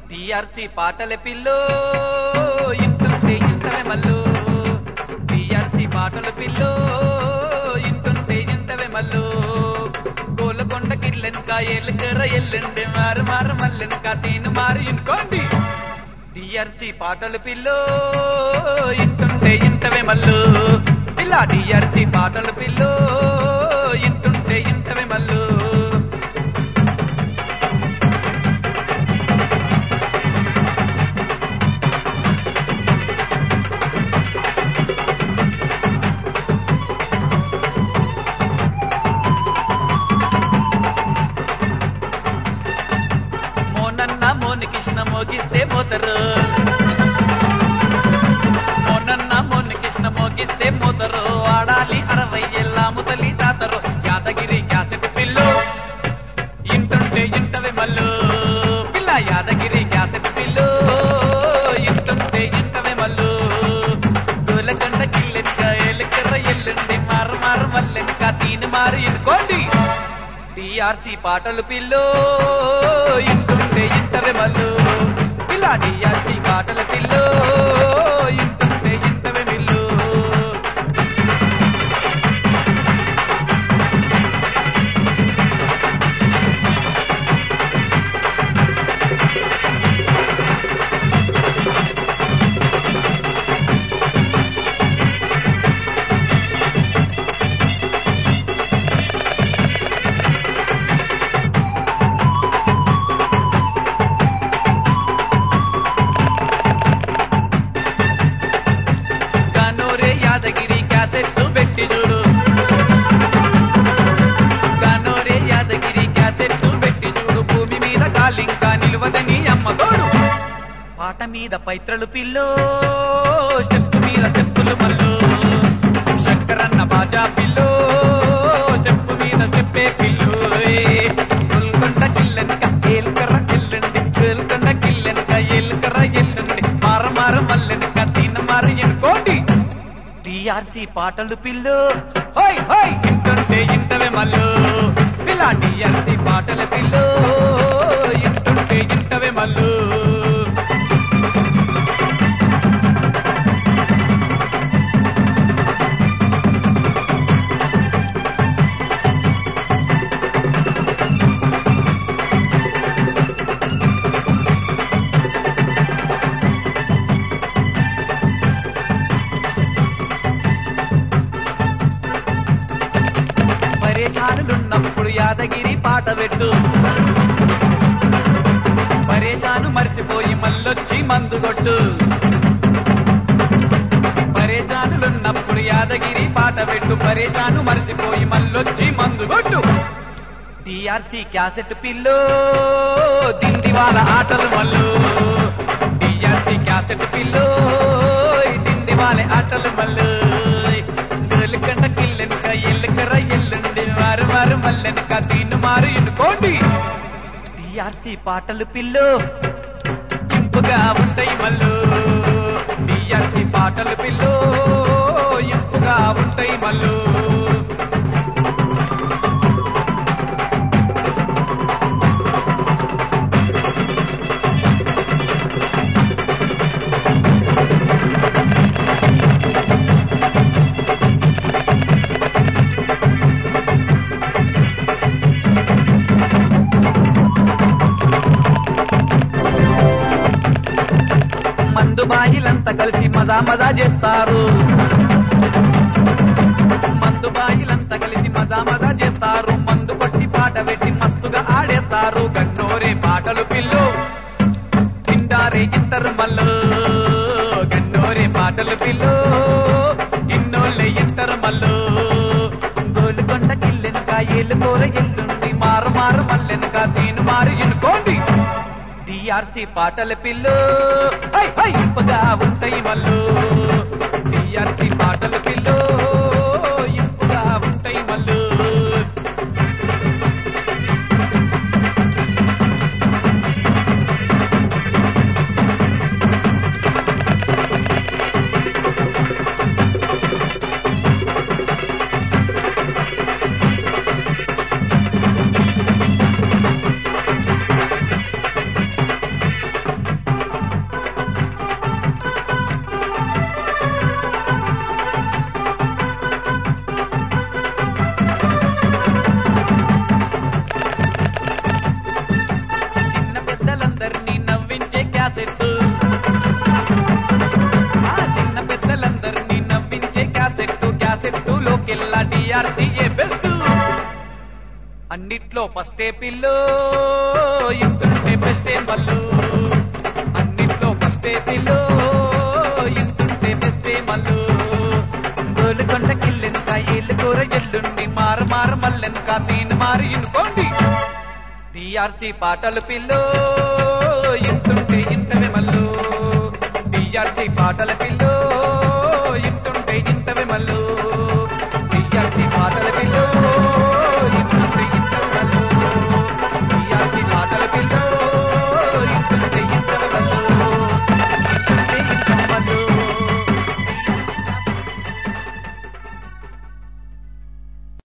TRC పాటల పిల్లో ఇంటుంటే ఇంతవే మల్లు టిఆర్సి పాటల పిల్లో ఇంటుంటే ఇంతవే మల్లు గోలకొండ కిల్లెనక ఎల్లుకర ఎల్లుండి మారు మారు మల్లెనక తీను మారు ఇనుకోండి టిఆర్సి పాటల పిల్లో ఇంటుంటే ఇంతవే మల్లు ఇలా టిఆర్సి పాటల పిల్లో ఇంటుంటే ఇంతవే మల్లు మోనన్న మోని కృష్ణ మోగిస్తే మోతరు మోనన్న మోని కృష్ణ మోగిస్తే మోతరు ఆడాలి అరవై ఏళ్ళ ముతలి తాతరు యాదగిరి క్యాసెట్ పిల్లు ఇంటుంటే ఇంటవే మల్లు పిల్ల యాదగిరి క్యాసెట్ పిల్లు ఇంటుంటే ఇంటవే మల్లు దూలకండ కిల్లెనక ఎలుకర ఎల్లుండి మారు మారు మల్లెనక తీని మారు ఇనుకోండి టిఆర్సి పాటలు పిల్లో ఇంటుంటే ఇంటవే మల్లు ఇలా టిఆర్సి పాటల పిల్లో ఇంటుంటే ఇంటవే మిల్లు కనూరే యాదగిరి క్యాసెట్ పెట్టి చూడు కనూరే యాదగిరి క్యాసెట్ పెట్టి చూడు భూమి మీద కాలింకా నిలువదని అమ్మ తోడు పాట మీద పైత్రలు పిల్లో చెట్టు మీద చెప్పులు మల్లు శంకరన్న బాజా పిల్లో చెప్పు మీద చెప్పే పిల్లు గొల్కొండ కిల్లెనక ఏలుకర్ర ఎల్లుండి గొల్కొండ కిల్లెనక ఏలుకర్ర ఎల్లుండి మార మార మల్లెనక తిన్న మార ఎనుకోండి టిఆర్సి పాటలు పిల్లు హోయ్ హోయ్ ఇంటుంటే ఇంటవే మల్లు పిల్ల టిఆర్సి పాటల పిల్లు ఇంటుంటే ఇంటవే మల్లు పరేషానులున్నప్పుడు యాదగిరి పాట పెట్టు పరేషాను మర్చిపోయి మళ్ళొచ్చి మందు కొట్టు పరేషానులున్నప్పుడు యాదగిరి పాట పెట్టు పరేషాను మర్చిపోయి మళ్ళొచ్చి మందు కొట్టు టిఆర్సి క్యాసెట్ పిల్లు దిండి వాళ్ళ ఆటలు మల్లు టిఆర్సి క్యాసెట్ పిల్లు దిండి వాళ్ళ ఆటలు మల్లు గోలుకండ కిల్లెనక ఎల్లుకర ఎల్లుండి వారు వారు మల్లెనక దీన్ని మారు ఎన్నుకోండి టిఆర్సి పాటలు పిల్లు ఇంపుగా ఉంటాయి మల్లు టిఆర్సి పాటలు పిల్లు ఇంపుగా ఉంటాయి మల్లు మందు బాయిలంతా కలిసి మజా మజా చేస్తారు మందు బాయిలంతా కలిసి మజా మజా చేస్తారు మందు కొట్టి పాట పెట్టి మస్తుగా ఆడేస్తారు గన్నోరే పాటలు పిల్లు తిండారే ఇద్దరు మల్లు గన్నోరే పాటలు పిల్లు ఇన్నోళ్ళే ఇద్దరు మల్లు గోలుకొండ కిల్లెనక ఏలుకోర ఎల్లుండి మారు మారు మల్లెనక తీను మారు ఎనుకోండి టిఆర్సి పాటల పిల్లు హై, హై, ఇంపుగా ఉంటాయి మల్లు టిఆర్సి పాటల పిల్లు ఇంపుగా ఉంటాయి మల్లు క్యాసెట్ ఆ చిన్న పెద్దలందరినీ నవ్వించే క్యాసెట్ క్యాసెట్ లోకెల్లా డిఆర్సీఏ బెస్ట్ అన్నిట్లో ఫస్టే పిల్లో ఇంటుంటే బెస్టే మల్లు అన్నిట్లో ఫస్టే పిల్లో ఇంటుంటే బెస్టే మల్లు గోలుకొండ కిల్లెనుక ఏళ్ళు కూర ఎల్లుండి మార మార మల్లెనుక తీను మారి ఇనుకోండి డిఆర్సీ పాటలు పిల్లో ఇంటుంటే ఇంటనే మల్లు డిఆర్సీ పాటల పిల్ల